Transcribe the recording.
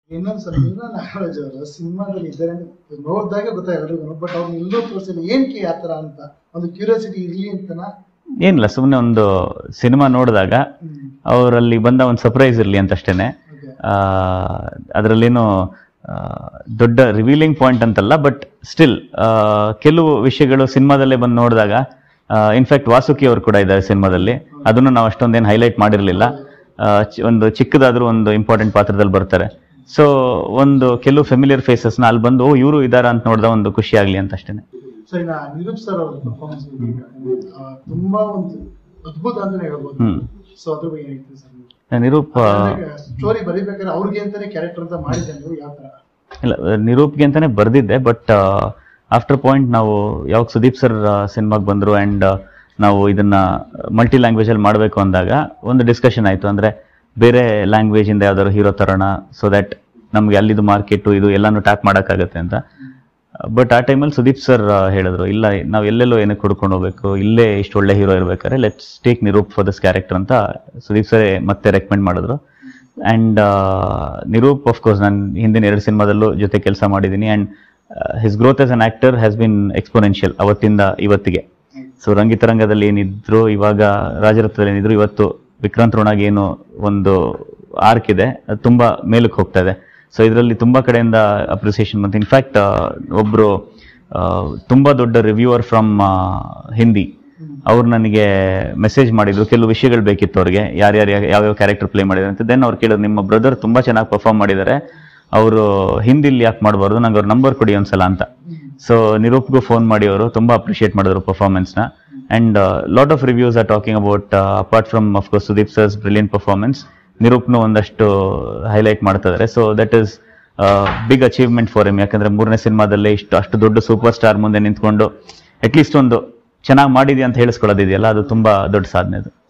ಇನ್ನೊಂದು ಸ್ವಲ್ಪ ನಾಗರಾಜ್ ಅವರು ಸಿನಿಮಾದಲ್ಲಿ ಇದ್ದಾರೆ ಅಂತ ನೋಡಿದಾಗ ಗೊತ್ತಾಗ ಬಟ್ ಅವ್ರನ್ನ ಎಲ್ಲೂ ತೋರಿಸಿಲ್ಲ ಏನಕ್ಕೆ ಆ ಥರ ಅಂತ ಒಂದು ಕ್ಯೂರಿಯಾಸಿಟಿ ಇರ್ಲಿ ಅಂತನಾ ಏನಿಲ್ಲ ಸುಮ್ಮನೆ ಒಂದು ಸಿನಿಮಾ ನೋಡಿದಾಗ ಅವರಲ್ಲಿ ಬಂದ ಒಂದು ಸರ್ಪ್ರೈಸ್ ಇರಲಿ ಅಂತ ಅಷ್ಟೇನೆ ಓಕೆ ಅದರಲ್ಲೇನು ದೊಡ್ಡ ರಿವೀಲಿಂಗ್ ಪಾಯಿಂಟ್ ಅಂತಲ್ಲ ಬಟ್ ಸ್ಟಿಲ್ ಕೆಲವು ವಿಷಯಗಳು ಸಿನಿಮಾದಲ್ಲೇ ಬಂದು ನೋಡಿದಾಗ ಇನ್ಫ್ಯಾಕ್ಟ್ ವಾಸುಕಿ ಅವರು ಕೂಡ ಇದ್ದಾರೆ ಸಿನಿಮಾದಲ್ಲಿ ಅದನ್ನು ನಾವು ಅಷ್ಟೊಂದೇನು ಹೈಲೈಟ್ ಮಾಡಿರಲಿಲ್ಲ ಒಂದು ಚಿಕ್ಕದಾದ್ರೂ ಒಂದು ಇಂಪಾರ್ಟೆಂಟ್ ಪಾತ್ರದಲ್ಲಿ ಬರ್ತಾರೆ ಸೊ ಒಂದು ಕೆಲವು ಫೆಮಿಲಿಯರ್ ಫೇಸಸ್ನ ಅಲ್ಲಿ ಬಂದು ಓ ಇವರು ಇದಾರ ಅಂತ ನೋಡಿದ ಒಂದು ಖುಷಿ ಆಗಲಿ ಅಂತ ಅಷ್ಟೇನೆ ಸೊ ಇನ್ನ ನಿರೂಪ್ ಸರ್ ಅವ್ರ ಪರ್ಫಾರ್ಮೆನ್ಸ್ ತುಂಬಾ ಒಂದು ಅದ್ಭುತ ಅಂತಾನೆ ಹೇಳ್ಬೋದು ಹ್ಮ್. ಸೊ ಅದ್ರ ಬಗ್ಗೆ ಹೇಳ್ತೀವಿ ಸರ್ ನಿರೂಪ್ ಆ, ಸ್ಟೋರಿ ಬರೀಬೇಕಾದ್ರೆ ಅವ್ರಿಗೆ ಅಂತಾನೆ ಕ್ಯಾರೆಕ್ಟರ್ ಅಂತ ಮಾಡಿದ್ದೆ ನೀವು ಯಾವ ತರ ಇಲ್ಲ ನಿರೂಪ್ಗೆ ಅಂತಾನೆ ಬರ್ದಿದ್ದೆ ಬಟ್ ಆಫ್ಟರ್ ಪಾಯಿಂಟ್ ನಾವು ಯಾವಾಗ ಸುದೀಪ್ ಸರ್ ಸಿನಿಮಾಗೆ ಬಂದರು ಆ್ಯಂಡ್ ನಾವು ಇದನ್ನ ಮಲ್ಟಿ ಲ್ಯಾಂಗ್ವೇಜ್ ಅಲ್ಲಿ ಮಾಡಬೇಕು ಅಂದಾಗ ಒಂದು ಡಿಸ್ಕಷನ್ ಆಯಿತು ಅಂದ್ರೆ ಬೇರೆ ಲ್ಯಾಂಗ್ವೇಜ್ ಇಂದ ಯಾವ್ದಾದ್ರು ಹೀರೋ ತರೋಣ ಸೊ ದಟ್ ನಮ್ಗೆ ಅಲ್ಲಿದು ಮಾರ್ಕೆಟು ಇದು ಎಲ್ಲಾನು ಟ್ಯಾಪ್ ಮಾಡೋಕ್ಕಾಗತ್ತೆ ಅಂತ ಬಟ್ ಆ ಟೈಮಲ್ಲಿ ಸುದೀಪ್ ಸರ್ ಹೇಳಿದ್ರು ಇಲ್ಲ ನಾವು ಎಲ್ಲೆಲ್ಲೋ ಏನಕ್ಕೆ ಹುಡ್ಕೊಂಡು ಹೋಗ್ಬೇಕು ಇಲ್ಲೇ ಇಷ್ಟು ಒಳ್ಳೆ ಹೀರೋ ಇರ್ಬೇಕಾದ್ರೆ let's take Nirup for this character ಅಂತ ಸುದೀಪ್ ಸರ್ ಮತ್ತೆ ರೆಕಮೆಂಡ್ ಮಾಡಿದ್ರು ಆ್ಯಂಡ್ ನಿರೂಪ್ ಕೋರ್ಸ್ ನಾನು ಹಿಂದಿನ ಎರಡು ಸಿನಿಮಾದಲ್ಲೂ ಜೊತೆ ಕೆಲಸ ಮಾಡಿದ್ದೀನಿ and his growth as an actor has been exponential ಅವತ್ತಿಂದ ಇವತ್ತಿಗೆ ಸೊ ರಂಗಿತರಂಗದಲ್ಲಿ ಏನಿದ್ರು ಇವಾಗ ರಾಜರತ್ನದಲ್ಲಿ ಏನಿದ್ರು ಇವತ್ತು ವಿಕ್ರಾಂತ್ ಋಣಾಗಿ ಏನು ಒಂದು ಆರ್ಕ್ ಇದೆ ಅದು ತುಂಬಾ ಮೇಲಕ್ಕೆ ಹೋಗ್ತಾ ಇದೆ ಸೊ ಇದರಲ್ಲಿ ತುಂಬಾ ಕಡೆಯಿಂದ ಅಪ್ರಿಸಿಯೇಷನ್ ಬಂತು ಇನ್ಫ್ಯಾಕ್ಟ್ ಒಬ್ರು ಆ, ತುಂಬಾ ದೊಡ್ಡ ರಿವ್ಯೂವರ್ ಫ್ರಮ್ ಹಿಂದಿ ಅವ್ರು ನನಗೆ ಮೆಸೇಜ್ ಮಾಡಿದ್ರು ಕೆಲವು ವಿಷಯಗಳು ಬೇಕಿತ್ತು ಅವ್ರಿಗೆ ಯಾರ್ಯಾರು ಯಾವ್ಯಾವ ಕ್ಯಾರೆಕ್ಟರ್ ಪ್ಲೇ ಮಾಡಿದ್ದಾರೆ ಅಂತ ದೆನ್ ಅವ್ರು ಕೇಳಿದ್ರು ನಿಮ್ಮ ಬ್ರದರ್ ತುಂಬಾ ಚೆನ್ನಾಗಿ ಪರ್ಫಾರ್ಮ್ ಮಾಡಿದ್ದಾರೆ ಅವರು ಹಿಂದಿಲಿ ಯಾಕೆ ಮಾಡಬಾರ್ದು ನಂಗೆ ಅವ್ರ ನಂಬರ್ ಕೊಡಿ ಒಂದ್ಸಲ ಅಂತ ಸೊ ನಿರೂಪ್ಗೂ ಫೋನ್ ಮಾಡಿ ಅವರು ತುಂಬಾ ಅಪ್ರಿಷಿಯೇಟ್ ಮಾಡಿದ್ರು ಪರ್ಫಾರ್ಮೆನ್ಸ್ನ and lot of reviews are talking about apart from of course Sudeep sir's brilliant performance ನಿರೂಪ್ನು ಒಂದಷ್ಟು ಹೈಲೈಟ್ ಮಾಡ್ತಾ ಇದ್ದಾರೆ so that is big achievement for them ಯಾಕಂದ್ರೆ ಮೂರನೇ ಸಿನಿಮಾದಲ್ಲೇ ಇಷ್ಟು ಅಷ್ಟು ದೊಡ್ಡ ಸೂಪರ್ ಸ್ಟಾರ್ ಮುಂದೆ ನಿಂತ್ಕೊಂಡು ಅಟ್ಲೀಸ್ಟ್ ಒಂದು ಚೆನ್ನಾಗಿ ಮಾಡಿದ್ಯಾ ಅಂತ ಹೇಳಿಸ್ಕೊಳ್ಳೋದಿದೆಯಲ್ಲ ಅದು ತುಂಬಾ ದೊಡ್ಡ ಸಾಧನೆ ಅದು